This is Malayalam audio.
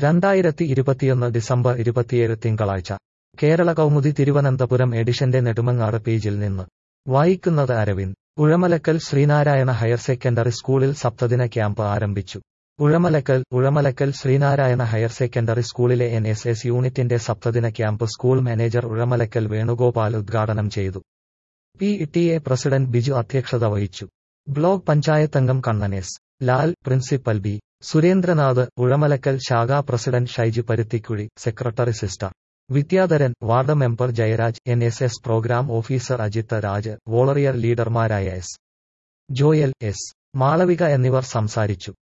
രണ്ടായിരത്തി ഇരുപത്തിയൊന്ന് ഡിസംബർ ഇരുപത്തിയേഴ് തിങ്കളാഴ്ച കേരള കൗമുദി തിരുവനന്തപുരം എഡിഷന്റെ നെടുമങ്ങാട് പേജിൽ നിന്ന് വായിക്കുന്നത് അരവിന്ദ് ഉഴമലക്കൽ ശ്രീനാരായണ ഹയർ സെക്കൻഡറി സ്കൂളിൽ സപ്തദിന ക്യാമ്പ് ആരംഭിച്ചു ഉഴമലക്കൽ ഉഴമലക്കൽ ശ്രീനാരായണ ഹയർ സെക്കൻഡറി സ്കൂളിലെ എൻ എസ് എസ് യൂണിറ്റിന്റെ സപ്തദിന camp school manager Uzhamalakkal Venugopal ഉദ്ഘാടനം ചെയ്തു P T A president Biju അധ്യക്ഷത വഹിച്ചു ബ്ലോക്ക് പഞ്ചായത്തംഗം Kannan S Lal principal B Surendranath Uzhamalakkal ശാഖാ president Shaiju Paruthikuzhi secretary sister Vidyadharan ward member Jayaraj N S S programme officer Ajith Raj വോളറിയർ ലീഡർമാരായ എസ് ജോയൽ എസ് മാളവിക എന്നിവർ സംസാരിച്ചു